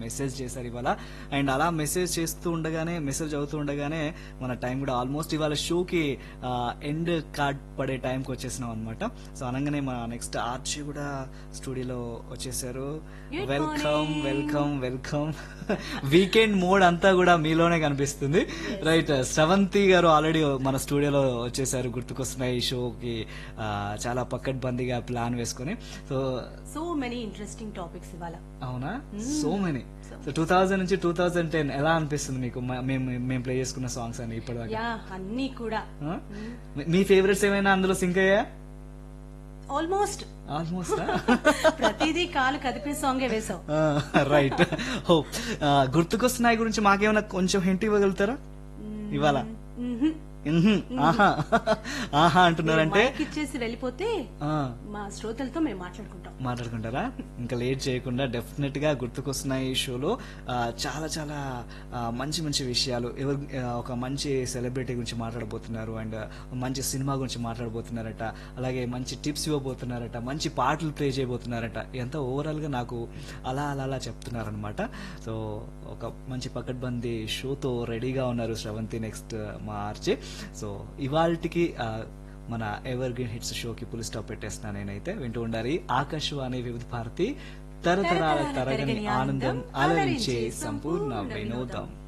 Message చేశారు ఇవాళ and అలా మెసేజ్ చేస్తూ ఉండగానే మెసేజ్ అవుతూ ఉండగానే మన టైం కూడా ఆల్మోస్ట్ ఇవాళ షోకి ఎండ్ కార్డ్ పడే టైంకి వచ్చేసినాం అనమాట సో అనగానే మన నెక్స్ట్ ఆర్చి కూడా స్టూడియోలో వచ్చేసారు Good welcome morning. Welcome welcome weekend mode అంతా కూడా మీలోనే కనిపిస్తుంది రైట్ శ్రవంతి గారు ఆల్రెడీ మన స్టూడియోలో వచ్చేసారు గుర్తుకొస్తున్నాయి ఈ షోకి ఆ, చాలా పక్కడ్బందీగా ప్లాన్ వేసుకొని so so many interesting topics ఇవాళ అవునా so many so two thousand నుంచి టూ థౌజండ్ టెన్ ఎలా అనిపిస్తుంది మీకు మ- మేము మేము ప్లే చేసుకున్న సాంగ్స్ అని ఇప్పటిదాకా యా అన్ని కూడా ఆ? మీ- మీ ఫేవరెట్స్ ఏమైనా అందులో సింక్ అయ్యా ఆల్మోస్ట్ ఆల్మోస్ట్ ప్రతిదీ కాలు కదిపే సాంగే వేసావు రైట్ హో గుర్తుకొస్తున్నాయి గురించి మాకేమైనా కొంచెం హింట్ ఇవ్వగలుగుతారా ఇవాళ మ్హూ. ఆహా ఆహా అంటున్నారంటే మైక్ ఇచ్చేసి వెళ్ళిపోతే ఆ, మా శ్రోతలతో మేము మాట్లాడుకుంటాం మాట్లాడుకుంటారా ఇంకా లేట్ చేయకుండా డెఫినెట్ గా గుర్తుకొస్తున్నాయి ఈ షోలో ఆ, చాలా చాలా ఆ, మంచి మంచి విషయాలు ఎవరు ఆ, ఒక మంచి సెలబ్రిటీ గురించి మాట్లాడబోతున్నారు అండ్ మంచి సినిమా గురించి మాట్లాడబోతున్నారట అలాగే మంచి టిప్స్ ఇవ్వబోతున్నారట మంచి పాటలు ప్లే చేయబోతున్నారట ఎంత ఓవరాల్ గా నాకు అలా అలా అలా చెప్తున్నారనమాట సో ఒక మంచి పకడ్బందీ షోతో రెడీగా ఉన్నారు శ్రవంతి నెక్స్ట్ మా ఆర్చే సో ఇవాళకి మన ఎవర్ గ్రీన్ హిట్స్ షోకి పులి స్టాప్ పెట్టేస్తున్నా నేనైతే వింటూ ఉండాలి ఆకాశవాణి వివిధ భారతి తరతరాల తరగని ఆనందం అలరించే సంపూర్ణ వినోదం